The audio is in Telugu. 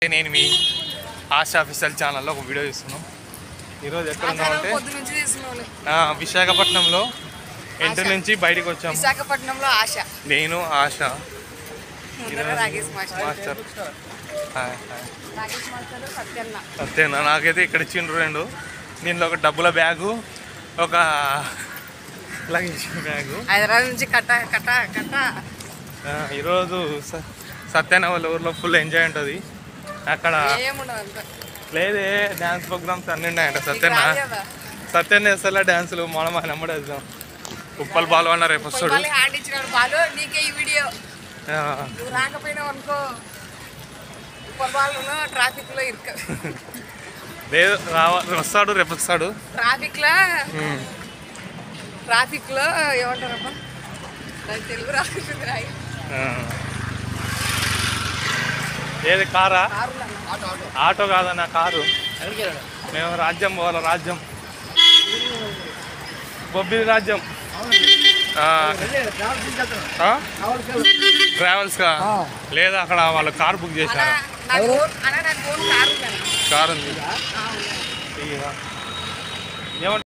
నేను మీ ఆశ అఫీషియల్ ఛానల్లో ఒక వీడియో చేస్తున్నాం ఈరోజు ఎక్కడ ఉన్నామంటే పొద్దు నుంచి తీసుకున్నాను ఆ, విశాఖపట్నంలో ఎంట్రీ నుంచి బయటకు వచ్చాము విశాఖపట్నంలో ఆశ నేను ఆశ ముందర Rakesh master master hi hi Rakesh master సత్యన్న అంతేనా నాకైతే ఇక్కడ ఇచ్చిండ్రు రెండు దీనిలో ఒక డబ్బుల బ్యాగు ఒక లగేజ్ బ్యాగు హైదరాబాద్ నుంచి కట్ట కట్ట కట్ట ఆ, ఈరోజు స- సత్యన వాళ్ళ ఊర్లో ఫుల్ ఎంజాయ్ ఉంటుంది అక్కడ ఏముండదు అంత లేదే డ్యాన్స్ ప్రోగ్రామ్స్ అన్నీ ఉన్నాయంట సత్యన్న సత్యన్న వేస్తా డ్యాన్సులు మనం ఆయన అమ్మడే వేద్దాం ఉప్పల్ బాలు అన్న రేపు వస్తాడు మళ్ళీ హ్యాండ్ ఇచ్చినాడు బాలు నీకే ఈ వీడియో ఆ, నువ్వు రాకపోయినావు అనుకో పొలాలను ట్రాఫిక్ లో ఇరుక లేదు రావ వస్తాడు రేపు వస్తాడు ట్రాఫిక్ లో ఉమ్. ట్రాఫిక్ లో ఏమంటారబ్బా నాకు తెలుగు రాకుండా రాయి ఆ. ఏది కారా కారులో ఆటో కాదన్న కారు మేము రాజ్యం పోవాలి రాజ్యం బొబ్బిలి రాజ్యం ఆ, ఆ? ట్రావెల్స్ కా లేదా అక్కడ వాళ్ళు కార్ బుక్ చేశారు నాకు ఫోన్ అన్న నాకు ఫోన్ కారు ఉందన్న. కార్ ఉంది ఆ, ఉంది. ఇయ్యరా. ఏమంటారు